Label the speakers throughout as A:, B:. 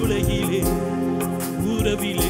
A: உலகிலே உறவிலே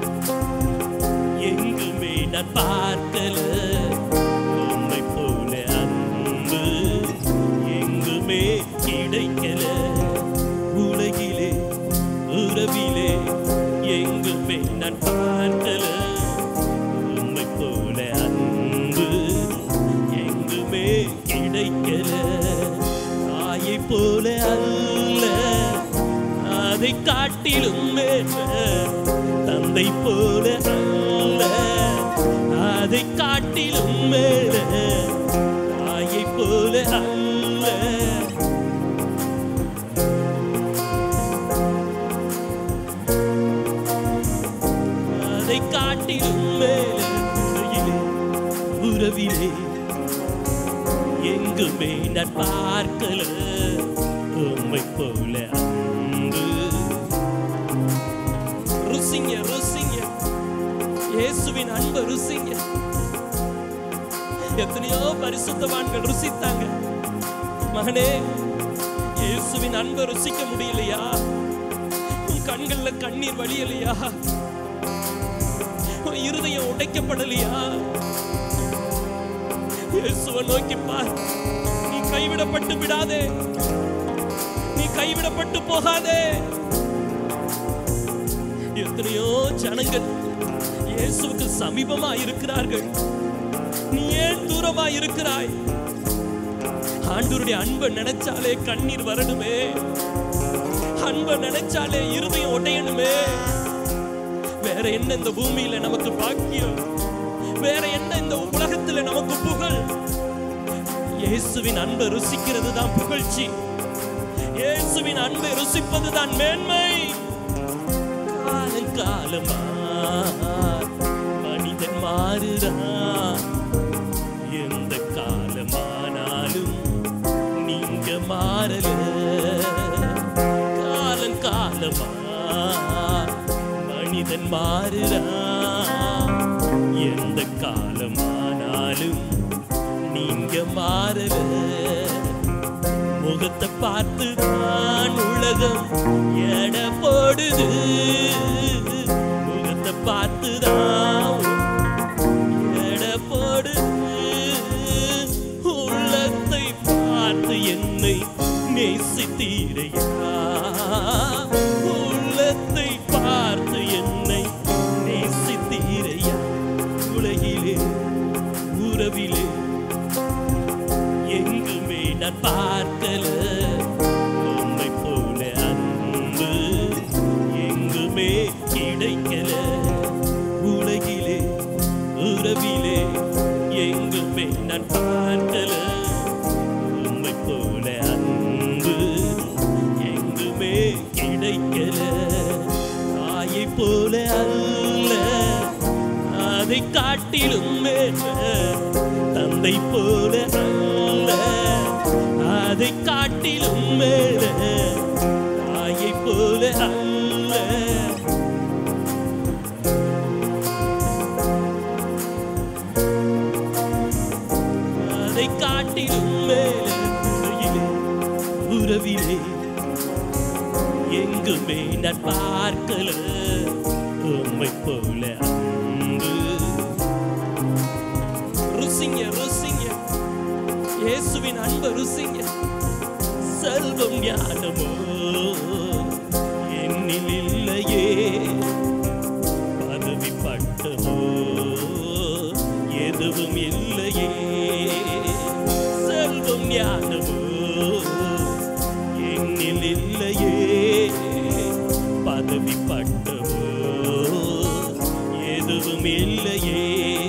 A: எங்குமே நான் பார்க்கல உன்னை போல அன்பு எங்குமே கிடைக்கல உலகிலே உறவிலே எங்குமே நான் பார்க்கல உன்னை போல அன்பு எங்குமே கிடைக்கல தாயை போல அல்ல அதை காட்டிலும் மேல தந்தை போல அல்ல அதை காட்டிலும் மேல தாயை போல அல்ல அதை காட்டிலும் மேல உலகிலே, உறவிலே எங்குமே நான் பார்க்கல உம்மை போல அன்பு ருசிங்க ருசிங்க இயேசுவின் அன்பை ருசிங்க எத்தனையோ பரிசுத்தவான்கள் ருசித்தாங்க மகனே இயேசுவின் அன்பை ருசிக்க முடியலையா உன் கண்கள்ல கண்ணீர் வழியலையா உன் இருதயம் உடைக்கப்படலையா இயேசுவை நோக்கி பார் நீ கைவிடப்பட்டு விடாதே நீ கைவிடப்பட்டு போகாதே எத்தனையோ ஜனங்கள் இயேசுவுக்கு சமீபமா இருக்கிறார்கள் நீ ஏன் தூரமா இருக்கிறாய் ஆண்டவருடைய அன்பை நினைச்சாலே கண்ணீர் வரணுமே அன்பை நினைச்சாலே இருதயம் உடையணுமே வேற என்ன இந்த பூமியில நமக்கு பாக்கியம் வேற என்ன இந்த உலகத்துல நமக்கு புகழ் இயேசுவின் அன்பை ருசிக்கிறது தான் புகழ்ச்சி இயேசுவின் அன்பை ருசிப்பது தான் மேன்மை காலங்காலமா மனிதன் மாறுறான் எந்த காலமானாலும் நீங்க மாறல காலங்காலமா மனிதன் மாறுறான் எந்த காலமானாலும் நீங்க மாறல முகத்தை பார்த்து தான் உலகம் எடை போடுது முகத்தை பார்த்து தான் எடை போடுது உள்ளத்தை பார்த்து என்னை நேசித்தீரையா உள்ளத்தை பார்த்து என்னை நேசித்தீரையா உலகிலே உறவிலே எங்குமே நான் பார்க்கல உன்னை போல அன்பு எங்குமே கிடைக்கல உலகிலே உறவிலே எங்குமே நான் பார்க்கல உன்னை போல அன்பு எங்குமே கிடைக்கல தாயை போல அல்ல அதை காட்டிலும் மேல தந்தை போல அல்ல அதை காட்டிலும் மேல தாயை போல அல்ல அதை காட்டிலும் மேல உலகிலே, உறவிலே எங்குமே நான் பார்க்கல உம்மை போல அன்பு ருசிங்க ருசிங்க இயேசுவின் அன்பை ருசிங்க செல்வம் ஞானமோ என்னில் இல்லையே பதவி பட்டமோ எதுவும் இல்லையே செல்வம் ஞானமோ என்னில் இல்லையே பதவி பட்டமோ எதுவும் இல்லையே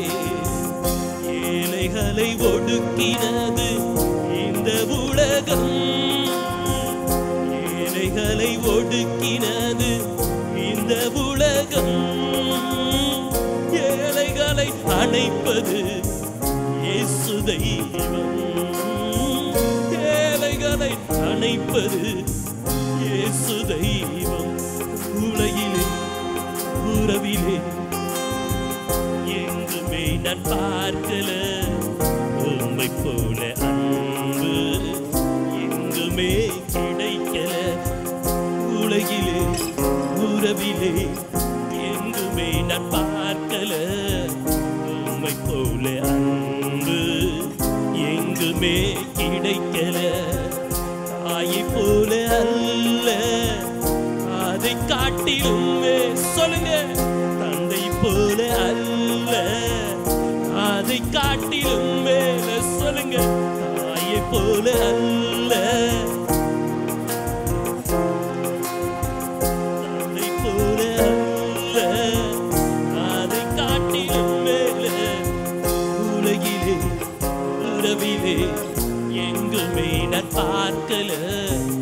A: ஏழைகளை ஒடுக்கினது இந்த உலகம் ஏழைகளை ஒடுக்கினது இந்த உலகம் ஏழைகளை அணைப்பது இயேசு தெய்வம் ஏழைகளை அணைப்பது இயேசு தெய்வம் உலகிலே உறவிலே எங்குமே நான் பார்க்கல உண்மை போல அன்பு எங்குமே கிடைக்கல உலகிலே உறவிலே எங்குமே நான் பார்க்கல உம்மை போல அன்பு எங்குமே கிடைக்கல தாயை போல அல்ல அதை காட்டிலுமே சொல்லுங்க தந்தை போல அல்ல அதை காட்டிலும் மேல சொல்லுங்க தாயை போல அல்ல தந்தை போல அல்ல அதை காட்டிலும் மேல உலகிலே உறவிலே எங்குமே நான் பார்க்கல